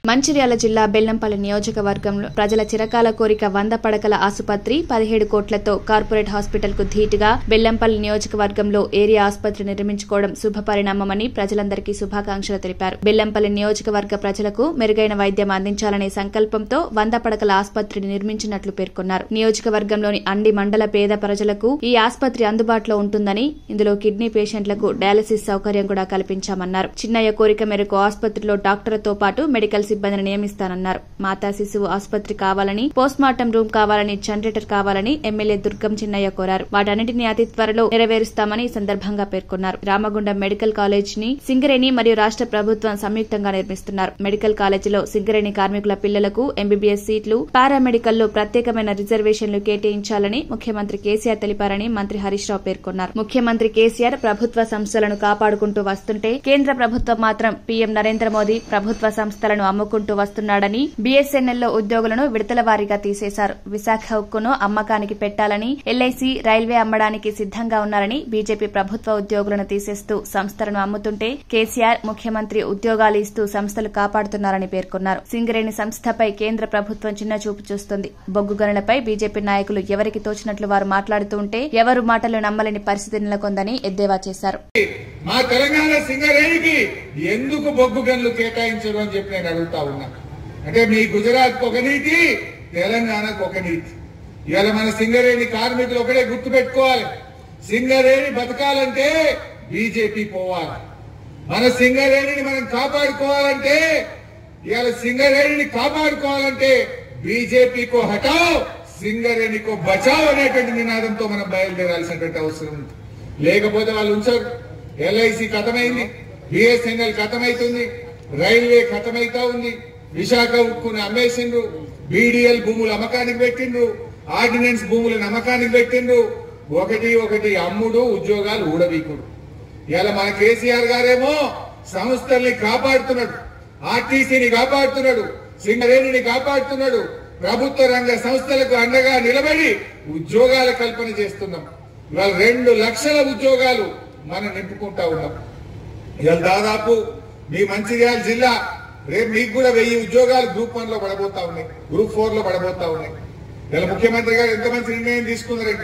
మంచిర్యాల జిల్లా బెల్లంపల్లి నియోజకవర్గంలో ప్రజల చిరకాల కోరిక వంద పడకల ఆసుపత్రి పదిహేడు కోట్లతో కార్పొరేట్ హాస్పిటల్ కు ధీటుగా బెల్లంపల్లి నియోజకవర్గంలో ఏరియా ఆసుపత్రి నిర్మించుకోవడం శుభ పరిణామమని ప్రజలందరికీ శుభాకాంక్షలు తెలిపారు బెల్లంపల్లి నియోజకవర్గ ప్రజలకు మెరుగైన వైద్యం అందించాలనే సంకల్పంతో వంద పడకల ఆసుపత్రిని నిర్మించినట్లు పేర్కొన్నారు నియోజకవర్గంలోని అన్ని మండల పేద ప్రజలకు ఈ ఆసుపత్రి అందుబాటులో ఉంటుందని ఇందులో కిడ్నీ పేషెంట్లకు డయాలసిస్ సౌకర్యం కూడా కల్పించామన్నారు చిన్నయ్య కోరిక మేరకు ఆసుపత్రిలో డాక్టర్లతో పాటు మెడికల్ సిబ్బందిని నియమిస్తానన్నారు మాతా శిశువు ఆసుపత్రి కావాలని పోస్ట్మార్టం రూమ్ కావాలని జనరేటర్ కావాలని ఎమ్మెల్యే దుర్గం చిన్నయ్య కోరారు వాటన్నింటినీ అతి త్వరలో నెరవేరుస్తామని ఈ సందర్భంగా పేర్కొన్నారు రామగుండం మెడికల్ కాలేజ్ ని సింగరేణి మరియు రాష్ట్ర ప్రభుత్వం సంయుక్తంగా నిర్మిస్తున్నారు మెడికల్ కాలేజీలో సింగరేణి కార్మికుల పిల్లలకు ఎంబీబీఎస్ సీట్లు పారామెడికల్ లో ప్రత్యేకమైన రిజర్వేషన్లు కేటాయించాలని ముఖ్యమంత్రి కేసీఆర్ తెలిపారని మంత్రి హరీష్ రావు పేర్కొన్నారు ముఖ్యమంత్రి కేసీఆర్ ప్రభుత్వ సంస్థలను కాపాడుకుంటూ వస్తుంటే కేంద్ర ప్రభుత్వం మాత్రం పీఎం నరేంద్ర మోదీ ప్రభుత్వ సంస్థలను అమ్ముకుంటూ వస్తున్నాడని బీఎస్ఎన్ఎల్ లో ఉద్యోగులను విడతల వారీగా తీసేశారు విశాఖ ఉక్కును అమ్మకానికి పెట్టాలని ఎల్ఐసి రైల్వే అమ్మడానికి సిద్దంగా ఉన్నారని బీజేపీ ప్రభుత్వ ఉద్యోగులను తీసేస్తూ సంస్థలను అమ్ముతుంటే కేసీఆర్ ముఖ్యమంత్రి ఉద్యోగాలు ఇస్తూ సంస్థలు కాపాడుతున్నారని పేర్కొన్నారు సింగరేణి సంస్థపై కేంద్ర ప్రభుత్వం చిన్న చూపు చూస్తుంది బొగ్గు గనులపై బీజేపీ నాయకులు ఎవరికి తోచినట్లు వారు మాట్లాడుతూ ఉంటే ఎవరు మాటలు నమ్మలేని పరిస్థితి నెలకొందని ఎద్దేవా చేశారు మా తెలంగాణ సింగరేణికి ఎందుకు బొగ్గు గన్లు కేటాయించరు అని చెప్పి నేను అడుగుతా ఉన్నా అంటే మీ గుజరాత్ ఒక నీతి తెలంగాణకు ఒక నీతి ఇవాళ మన సింగరేణి కార్మికులు ఒకటే గుర్తు పెట్టుకోవాలి సింగరేణి బతకాలంటే బీజేపీ పోవాలి మన సింగరేణిని మనం కాపాడుకోవాలంటే ఇవాళ సింగరేణిని కాపాడుకోవాలంటే బీజేపీకో హటావ్ సింగరేణికో బచావ్ అనేటువంటి నినాదంతో మనం బయలుదేరాల్సినటువంటి అవసరం ఉంది లేకపోతే వాళ్ళు ఉంచరు ఎల్ఐసి ఖతమైంది బిఎస్ఎన్ఎల్ ఖతమైతుంది రైల్వే ఖతమైతా ఉంది విశాఖ ఉక్కుని అమ్మేసిండ్రు బీడీఎల్ భూములు అమ్మకానికి పెట్టిండ్రు ఆర్డినెన్స్ భూములను అమ్మకానికి పెట్టిండ్రు ఒకటి ఒకటి అమ్ముడు ఉద్యోగాలు ఊడబీకుడు ఇలా మన కేసీఆర్ గారేమో సంస్థల్ని కాపాడుతున్నాడు ఆర్టీసీని కాపాడుతున్నాడు సింగరేణిని కాపాడుతున్నాడు ప్రభుత్వ రంగ సంస్థలకు అండగా నిలబడి ఉద్యోగాల కల్పన చేస్తున్నాం ఇవాళ రెండు లక్షల ఉద్యోగాలు మనం నింపుకుంటా ఉన్నాం ఇవాళ దాదాపు మీ మంచిర్యాల జిల్లా రేపు మీకు కూడా వెయ్యి ఉద్యోగాలు గ్రూప్ వన్ లో పడబోతా ఉన్నాయి గ్రూప్ ఫోర్ లో పడబోతా ఉన్నాయి ఇలా ముఖ్యమంత్రి గారు ఎంత మంచి నిర్ణయం తీసుకున్నారంటే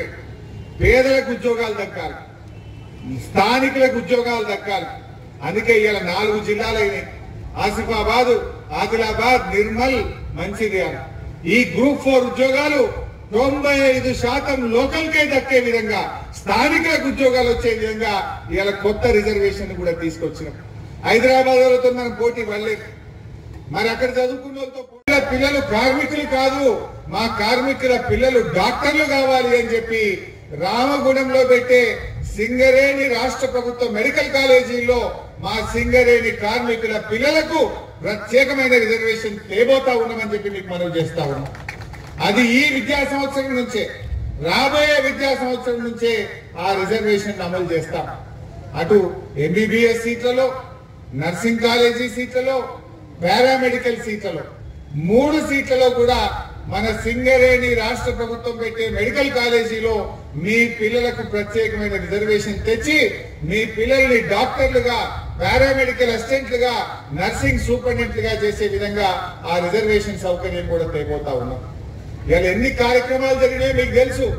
పేదలకు ఉద్యోగాలు దక్కాలి స్థానికులకు ఉద్యోగాలు దక్కాలి అందుకే ఇవాళ నాలుగు జిల్లాలు అయినాయి ఆసిఫాబాద్ ఆదిలాబాద్ నిర్మల్ మంచిర్యాల ఈ గ్రూప్ ఫోర్ ఉద్యోగాలు తొంభై ఐదు శాతం లోకల్ కే దక్కే విధంగా స్థానికులకు ఉద్యోగాలు వచ్చే విధంగా ఇవాళ కొత్త రిజర్వేషన్ కూడా తీసుకొచ్చినాం హైదరాబాద్ వాళ్ళతో మనం పోటీ పడలేదు మరి అక్కడ చదువుకున్న వాళ్ళతో పోటీ- పిల్లలు కార్మికులు కాదు మా కార్మికుల పిల్లలు డాక్టర్లు కావాలి అని చెప్పి రామగుణంలో పెట్టే సింగరేణి రాష్ట్ర ప్రభుత్వ మెడికల్ కాలేజీల్లో మా సింగరేణి కార్మికుల పిల్లలకు ప్రత్యేకమైన రిజర్వేషన్ తేబోతా ఉన్నామని చెప్పి మీకు మనం చేస్తా ఉన్నాం అది ఈ విద్యా సంవత్సరం నుంచే రాబోయే విద్యా సంవత్సరం నుంచే ఆ రిజర్వేషన్ అమలు చేస్తాం అటు ఎంబీబీఎస్ సీట్లలో నర్సింగ్ కాలేజీ సీట్లలో పారామెడికల్ సీట్లలో మూడు సీట్లలో కూడా మన సింగరేణి రాష్ట్ర ప్రభుత్వం పెట్టే మెడికల్ కాలేజీలో మీ పిల్లలకు ప్రత్యేకమైన రిజర్వేషన్ తెచ్చి మీ పిల్లల్ని డాక్టర్లుగా పారామెడికల్ అసిస్టెంట్లుగా నర్సింగ్ సూపరింటెండెంట్లుగా చేసే విధంగా ఆ రిజర్వేషన్ సౌకర్యం కూడా తేబోతా ఉన్నాం ఇవాళ ఎన్ని కార్యక్రమాలు జరిగినాయో మీకు తెలుసు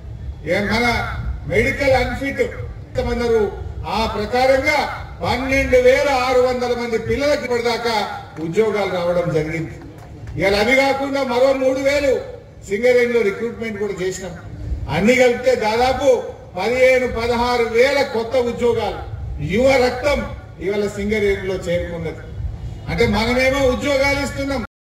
ఏ మన మెడికల్ అన్ఫిట్ ఎంతమందరు ఆ ప్రకారంగా పన్నెండు వేల ఆరు వందల మంది పిల్లలకి ఇప్పటిదాకా ఉద్యోగాలు రావడం జరిగింది ఇవాళ అవి కాకుండా మరో మూడు వేలు సింగరేణిలో రిక్రూట్మెంట్ కూడా చేసినాం అన్ని కలిపితే దాదాపు పదిహేను పదహారు వేల కొత్త ఉద్యోగాలు యువ రక్తం ఇవాళ సింగరేణిలో చేరుకున్నది అంటే మనమేమో ఉద్యోగాలు ఇస్తున్నాం